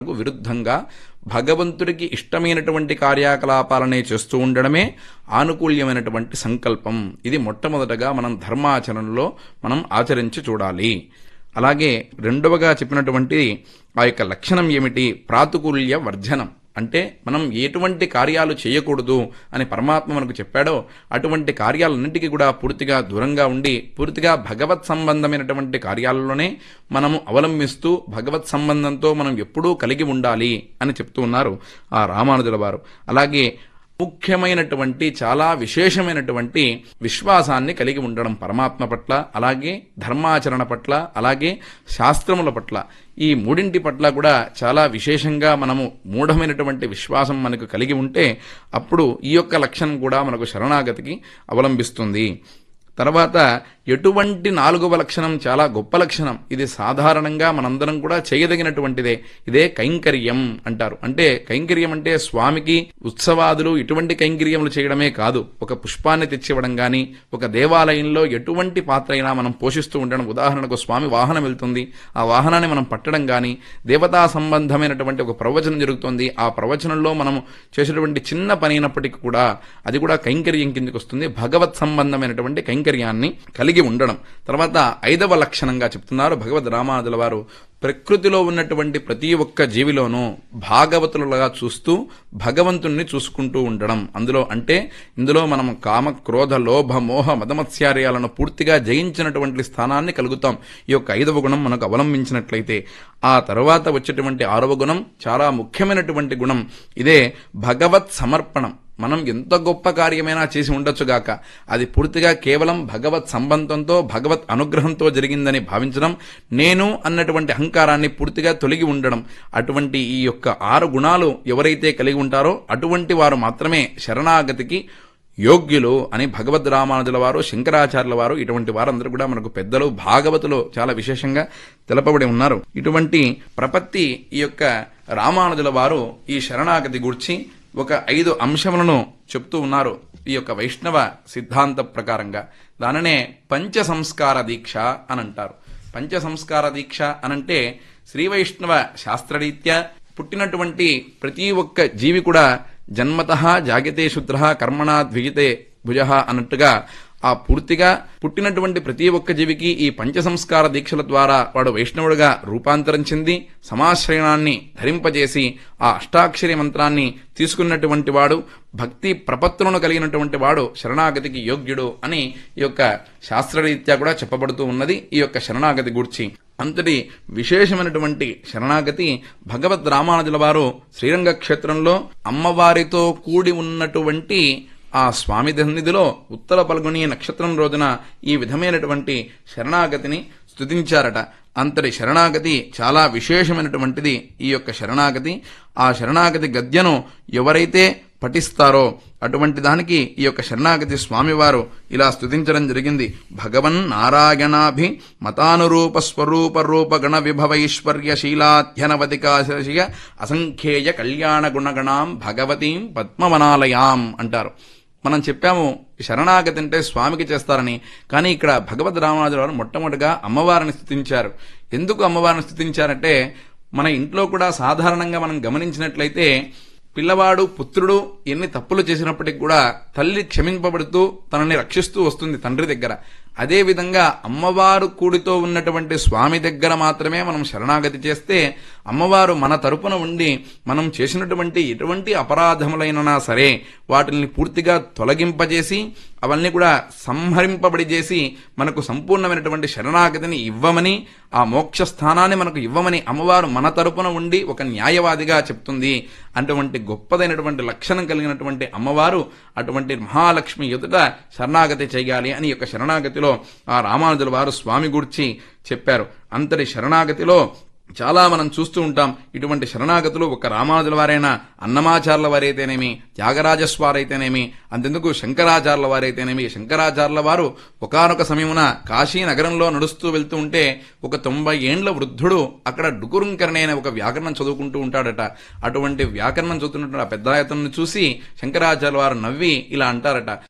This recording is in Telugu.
కు విరుద్ధంగా భగవంతుడికి ఇష్టమైనటువంటి కార్యకలాపాలనే చేస్తూ ఉండడమే ఆనుకూల్యమైనటువంటి సంకల్పం ఇది మొట్టమొదటగా మనం ధర్మాచరణలో మనం ఆచరించి చూడాలి అలాగే రెండవగా చెప్పినటువంటి ఆ యొక్క లక్షణం ఏమిటి ప్రాతుకూల్య వర్జనం అంటే మనం ఎటువంటి కార్యాలు చేయకూడదు అని పరమాత్మ మనకు చెప్పాడో అటువంటి కార్యాలన్నింటికీ కూడా పూర్తిగా దూరంగా ఉండి పూర్తిగా భగవత్ సంబంధమైనటువంటి కార్యాలలోనే మనము అవలంబిస్తూ భగవత్ సంబంధంతో మనం ఎప్పుడూ కలిగి ఉండాలి అని చెప్తూ ఉన్నారు ఆ రామానుజుల వారు అలాగే ముఖ్యమైనటువంటి చాలా విశేషమైనటువంటి విశ్వాసాన్ని కలిగి ఉండడం పరమాత్మ పట్ల అలాగే ధర్మాచరణ పట్ల అలాగే శాస్త్రముల పట్ల ఈ మూడింటి పట్ల కూడా చాలా విశేషంగా మనము మూఢమైనటువంటి విశ్వాసం మనకు కలిగి ఉంటే అప్పుడు ఈ యొక్క లక్షణం కూడా మనకు శరణాగతికి అవలంబిస్తుంది తర్వాత ఎటువంటి నాలుగవ లక్షణం చాలా గొప్ప లక్షణం ఇది సాధారణంగా మనందరం కూడా చేయదగినటువంటిదే ఇదే కైంకర్యం అంటారు అంటే కైంకర్యం అంటే స్వామికి ఉత్సవాదులు ఇటువంటి కైంకర్యములు చేయడమే కాదు ఒక పుష్పాన్ని తెచ్చివ్వడం గాని ఒక దేవాలయంలో ఎటువంటి పాత్ర అయినా మనం పోషిస్తూ ఉండడం ఉదాహరణకు స్వామి వాహనం వెళ్తుంది ఆ వాహనాన్ని మనం పట్టడం గాని దేవతా సంబంధమైనటువంటి ఒక ప్రవచనం జరుగుతుంది ఆ ప్రవచనంలో మనం చేసేటువంటి చిన్న పని అయినప్పటికీ కూడా అది కూడా కైంకర్యం కిందకి వస్తుంది భగవత్ సంబంధమైనటువంటి కైంకర్యాన్ని కలిగి ఉండడం తర్వాత ఐదవ లక్షణంగా చెప్తున్నారు భగవద్ రామానుజుల వారు ప్రకృతిలో ఉన్నటువంటి ప్రతి ఒక్క జీవిలోనూ భాగవతులుగా చూస్తూ భగవంతుణ్ణి చూసుకుంటూ ఉండడం అందులో అంటే ఇందులో మనం కామ క్రోధ లోభ మోహ మదమత్స్యార్యాలను పూర్తిగా జయించినటువంటి స్థానాన్ని కలుగుతాం ఈ యొక్క ఐదవ గుణం మనకు అవలంబించినట్లయితే ఆ తర్వాత వచ్చేటువంటి ఆరవ గుణం చాలా ముఖ్యమైనటువంటి గుణం ఇదే భగవత్ సమర్పణం మనం ఎంత గొప్ప కార్యమైనా చేసి ఉండొచ్చుగాక అది పూర్తిగా కేవలం భగవత్ సంబంధంతో భగవత్ అనుగ్రహంతో జరిగిందని భావించడం నేను అన్నటువంటి అహంకారాన్ని పూర్తిగా తొలగి ఉండడం అటువంటి ఈ యొక్క ఆరు గుణాలు ఎవరైతే కలిగి ఉంటారో అటువంటి వారు మాత్రమే శరణాగతికి యోగ్యులు అని భగవద్ రామానుజుల వారు శంకరాచార్యుల వారు ఇటువంటి వారందరూ కూడా మనకు పెద్దలు భాగవతులు చాలా విశేషంగా తెలపబడి ఉన్నారు ఇటువంటి ప్రపత్తి ఈ యొక్క రామానుజుల వారు ఈ శరణాగతి గూర్చి ఒక ఐదు అంశములను చెప్తూ ఉన్నారు ఈ యొక్క వైష్ణవ సిద్ధాంత ప్రకారంగా దానినే పంచ సంస్కార దీక్ష అని అంటారు పంచ సంస్కార దీక్ష అనంటే శ్రీ వైష్ణవ శాస్త్రరీత్యా పుట్టినటువంటి ప్రతి ఒక్క జీవి కూడా జన్మత జాగితే శుద్ర కర్మణా ద్విజితే భుజ అన్నట్టుగా ఆ పూర్తిగా పుట్టినటువంటి ప్రతి ఒక్క జీవికి ఈ పంచ సంస్కార దీక్షల ద్వారా వాడు వైష్ణవుడిగా రూపాంతరం చెంది సమాశ్రయణాన్ని ధరింపజేసి ఆ అష్టాక్షరి మంత్రాన్ని తీసుకున్నటువంటి వాడు భక్తి ప్రపత్తులను కలిగినటువంటి వాడు శరణాగతికి యోగ్యుడు అని ఈ యొక్క శాస్త్రరీత్యా కూడా చెప్పబడుతూ ఉన్నది ఈ యొక్క శరణాగతి గూర్చి అంతటి విశేషమైనటువంటి శరణాగతి భగవద్ రామానుజుల వారు శ్రీరంగ క్షేత్రంలో అమ్మవారితో కూడి ఉన్నటువంటి ఆ స్వామి సన్నిధిలో ఉత్తర పల్గొని నక్షత్రం రోజున ఈ విధమైనటువంటి శరణాగతిని స్తుతించారట అంతటి శరణాగతి చాలా విశేషమైనటువంటిది ఈ యొక్క శరణాగతి ఆ శరణాగతి గద్యను ఎవరైతే పఠిస్తారో అటువంటి దానికి ఈ యొక్క శరణాగతి స్వామివారు ఇలా స్తుతించడం జరిగింది భగవన్ నారాయణాభి మతానురూప స్వరూప రూప గణ విభవైశ్వర్య శీలాధ్యనవతికాశయ అసంఖ్యేయ కళ్యాణ గుణగణాం భగవతీం పద్మవనాలయాం అంటారు మనం చెప్పాము శరణాగతి అంటే స్వామికి చేస్తారని కానీ ఇక్కడ భగవద్ రామానుజు వారు మొట్టమొదటిగా అమ్మవారిని స్థుతించారు ఎందుకు అమ్మవారిని స్థుతించారంటే మన ఇంట్లో కూడా సాధారణంగా మనం గమనించినట్లయితే పిల్లవాడు పుత్రుడు ఎన్ని తప్పులు చేసినప్పటికి కూడా తల్లి క్షమింపబడుతూ తనని రక్షిస్తూ వస్తుంది తండ్రి దగ్గర అదే విధంగా అమ్మవారు కూడితో ఉన్నటువంటి స్వామి దగ్గర మాత్రమే మనం శరణాగతి చేస్తే అమ్మవారు మన తరపున ఉండి మనం చేసినటువంటి ఎటువంటి అపరాధములైనా సరే వాటిని పూర్తిగా తొలగింపజేసి అవన్నీ కూడా సంహరింపబడి చేసి మనకు సంపూర్ణమైనటువంటి శరణాగతిని ఇవ్వమని ఆ మోక్ష స్థానాన్ని మనకు ఇవ్వమని అమ్మవారు మన తరపున ఉండి ఒక న్యాయవాదిగా చెప్తుంది అటువంటి గొప్పదైనటువంటి లక్షణం కలిగినటువంటి అమ్మవారు అటువంటి మహాలక్ష్మి ఎదుట శరణాగతి చేయాలి అని యొక్క శరణాగతిలో ఆ రామానుజుల వారు స్వామి గురించి చెప్పారు అంతటి శరణాగతిలో చాలా మనం చూస్తూ ఉంటాం ఇటువంటి శరణాగతులు ఒక రామానుజుల వారైనా అన్నమాచార్ల వారైతేనేమి త్యాగరాజస్వారైతేనేమి అంతెందుకు శంకరాచార్ల వారైతేనేమి శంకరాచార్ల వారు ఒకనొక సమయమున కాశీ నగరంలో నడుస్తూ వెళ్తూ ఉంటే ఒక తొంభై ఏండ్ల వృద్ధుడు అక్కడ డుకురుంకరణి అనే ఒక వ్యాకరణం చదువుకుంటూ ఉంటాడట అటువంటి వ్యాకరణం చదువుతున్నటువంటి ఆ పెద్దాయతను చూసి శంకరాచార్య వారు నవ్వి ఇలా అంటారట